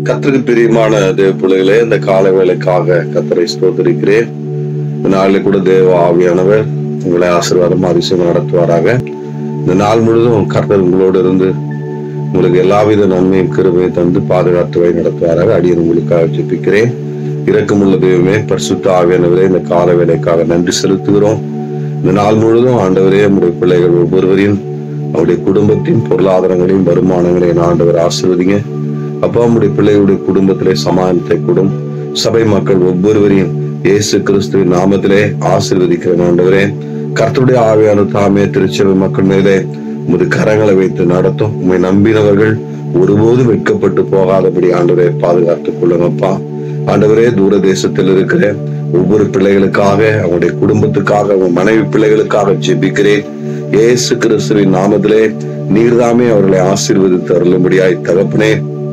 கத்தருக்கு பிரியமான தேவ பிள்ளைகளே இந்த காலை வேலைக்காக கத்தரை ஸ்தோத்திரிக்கிறேன் இந்த நாளில் கூட தேவ ஆவியானவர் உங்களை ஆசீர்வாதம் அதிசயம் நடத்துவாராக இந்த நாள் முழுதும் கர்த்தர் உங்களோடு இருந்து உங்களுக்கு எல்லாவித நன்மையும் கிருபையும் தந்து பாதுகாத்து வழி நடத்துவாராக அடியன் உங்களுக்காக ஜெபிக்கிறேன் இரக்கமுள்ள தெய்வமே பரிசுத்த ஆவியானவரே இந்த கால வேலைக்காக நன்றி செலுத்துகிறோம் இந்த நாள் முழுதும் ஆண்டவரே நம்முடைய பிள்ளைகள் ஒவ்வொருவரையும் அவருடைய குடும்பத்தின் பொருளாதாரங்களையும் வருமானங்களையும் ஆண்டவர் ஆசிர்வதிங்க அப்பா நம்முடைய பிள்ளைகளுடைய குடும்பத்திலே சமாதானத்தை கூடும் சபை மக்கள் ஒவ்வொருவரையும் இயேசு கிறிஸ்துவின் நாமத்திலே ஆசீர்வதிக்கிற ஆண்டவரே கர்த்தருடைய ஆவியான தாமே திருச்சபை மக்கள் மேலே உமது கரங்களை வைத்து நடத்தும் உண்மை நம்பினவர்கள் ஒருபோதும் வெட்கப்பட்டு போகாதபடி ஆண்டவரை பாதுகாத்துக் கொள்ளுங்கப்பா ஆண்டவரே தூர தேசத்தில் இருக்கிற ஒவ்வொரு பிள்ளைகளுக்காக அவங்களுடைய குடும்பத்துக்காக அவங்க மனைவி பிள்ளைகளுக்காக ஜெபிக்கிறேன் இயேசு கிறிஸ்துவின் நாமத்திலே நீர்தாமே அவர்களை ஆசீர்வதித்து அருளும்படியாய் தகப்பனே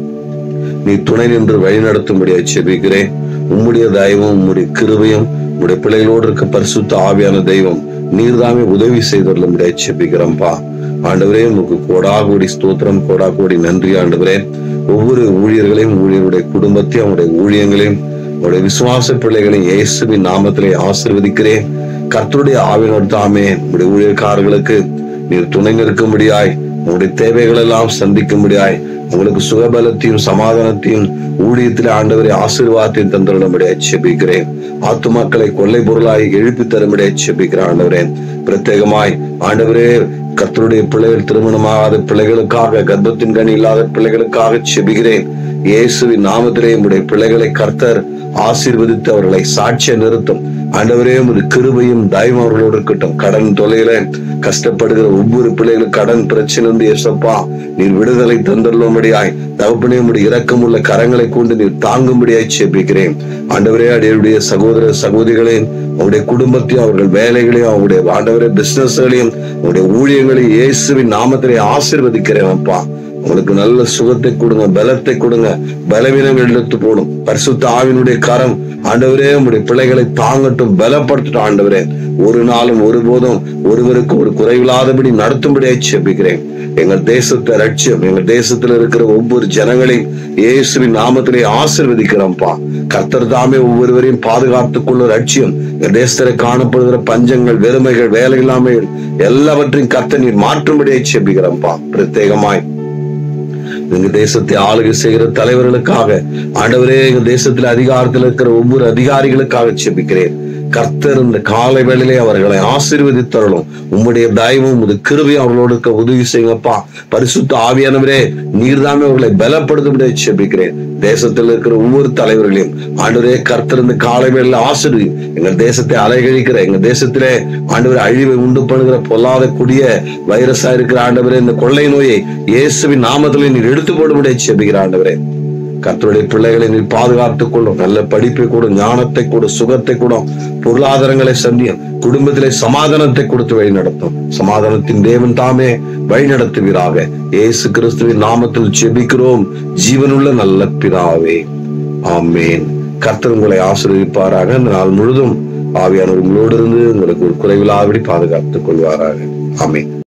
நீ துணை நின்று வழி நடத்தும்படியாய் ஜெபிக்கிறேன் உம்முடைய தயவும் உம்முடைய கிருபையும் உம்முடைய பிள்ளைகளோடு இருக்க பரிசுத்த ஆவியான தெய்வம் நீர்தாமே உதவி செய்தருளும்படியாய் ஜெபிக்கிறோம்ப்பா ஆண்டவரே உமக்கு கோடா கோடி ஸ்தோத்திரம் கோடா கோடி நன்றி ஆண்டவரே ஒவ்வொரு ஊழியர்களையும் ஊழியருடைய குடும்பத்தையும் அவருடைய ஊழியங்களையும் அவருடைய விசுவாச பிள்ளைகளையும் இயேசுவின் நாமத்திலே ஆசிர்வதிக்கிறேன் கர்த்தருடைய ஆவினர் தாமே உடைய ஊழியக்காரர்களுக்கு நீர் துணை நிற்கும்படியாய் உங்களுடைய தேவைகள் எல்லாம் சந்திக்கும்படியாய் உங்களுக்கு சுகபலத்தையும் சமாதானத்தையும் ஊழியத்தில் ஆண்டவரை ஆசீர்வாதத்தையும் தந்துள்ளபடியாய் செபிக்கிறேன் ஆத்துமாக்களை கொள்ளை பொருளாய் எழுப்பி தரும்படியாய் செபிக்கிறேன் ஆண்டவரே பிரத்யேகமாய் ஆண்டவரே கர்த்தருடைய பிள்ளைகள் திருமணமாகாத பிள்ளைகளுக்காக கர்ப்பத்தின் கனி இல்லாத பிள்ளைகளுக்காக செபிக்கிறேன் இயேசுவின் நாமத்திலே உடைய பிள்ளைகளை கர்த்தர் ஆசீர்வதித்து அவர்களை சாட்சிய நிறுத்தும் ஆண்டவரே ஒரு கிருபையும் தயவும் அவர்களோடு இருக்கட்டும் கடன் தொலைல கஷ்டப்படுகிற ஒவ்வொரு பிள்ளைகளும் கடன் பிரச்சனை இருந்து ஏசப்பா நீர் விடுதலை தந்துள்ளபடியாய் தகப்பனே உடைய இரக்கம் உள்ள கரங்களை கொண்டு நீர் தாங்கும்படியாய் செபிக்கிறேன் ஆண்டவரே அடியுடைய சகோதர சகோதரிகளையும் அவருடைய குடும்பத்தையும் அவர்கள் வேலைகளையும் அவருடைய ஆண்டவரே பிசினஸ்களையும் அவருடைய ஊழியங்களையும் இயேசுவின் நாமத்திலே ஆசீர்வதிக்கிறேன் அப்பா உங்களுக்கு நல்ல சுகத்தை கொடுங்க பலத்தை கொடுங்க பலவீனங்கள் எடுத்து போடும் பரிசுத்த ஆவினுடைய கரம் ஆண்டவரே உங்களுடைய பிள்ளைகளை தாங்கட்டும் பலப்படுத்தட்டும் ஆண்டவரே ஒரு நாளும் ஒருபோதும் ஒருவருக்கு ஒரு குறைவில்லாதபடி நடத்தும்படியாய் செபிக்கிறேன் எங்கள் தேசத்தை ரட்சியம் எங்கள் தேசத்துல இருக்கிற ஒவ்வொரு ஜனங்களையும் இயேசுவின் நாமத்திலே ஆசிர்வதிக்கிறோம்ப்பா கர்த்தர் தாமே ஒவ்வொருவரையும் பாதுகாத்துக் கொள்ள ரட்சியம் எங்கள் தேசத்துல காணப்படுகிற பஞ்சங்கள் வெறுமைகள் வேலை இல்லாமைகள் எல்லாவற்றையும் கர்த்தர் நீர் மாற்றும்படியாய் செபிக்கிறோம்ப்பா பிரத்யேகமாய் எங்க தேசத்தை ஆளுகை செய்கிற தலைவர்களுக்காக ஆண்டவரே எங்க தேசத்துல அதிகாரத்தில் இருக்கிற ஒவ்வொரு அதிகாரிகளுக்காக செபிக்கிறேன் கர்த்தர் இந்த காலை வேளையிலே அவர்களை ஆசீர்வதித்தரலும் உம்முடைய தயவும் உமது கிருபையும் அவர்களோடு இருக்க உதவி செய்யுங்கப்பா பரிசுத்த ஆவியானவரே நீர்தாமே அவர்களை பலப்படுத்தும்படியே செபிக்கிறேன் தேசத்தில் இருக்கிற ஒவ்வொரு தலைவர்களையும் ஆண்டவரே கர்த்தர் இந்த காலை வேளையில ஆசிர்வி எங்கள் தேசத்தை அலைகழிக்கிற எங்க தேசத்திலே ஆண்டவரே அழிவை உண்டு பண்ணுகிற பொல்லாத கூடிய வைரஸா இருக்கிற ஆண்டவரே இந்த கொள்ளை நோயை இயேசுவின் நாமத்திலே நீர் எடுத்து போடும்படியே செபிக்கிற ஆண்டவரே கர்த்தருடைய பிள்ளைகளை நீ பாதுகாத்துக் கொள்ளும் நல்ல படிப்பை கொடு ஞானத்தை கொடு சுகத்தை கொடும் பொருளாதாரங்களை சந்தியும் குடும்பத்திலே சமாதானத்தை கொடுத்து வழி நடத்தும் சமாதானத்தின் தேவன் தாமே வழி நடத்துவீராக இயேசு கிறிஸ்துவின் நாமத்தில் செபிக்கிறோம் ஜீவனுள்ள நல்ல பிதாவே ஆமேன் கர்த்தர் உங்களை ஆசீர்வதிப்பாராக இந்த நாள் முழுதும் ஆவியானவர் உங்களோடு இருந்து உங்களுக்கு ஒரு குறைவில்லாதபடி பாதுகாத்துக் கொள்வாராக ஆமேன்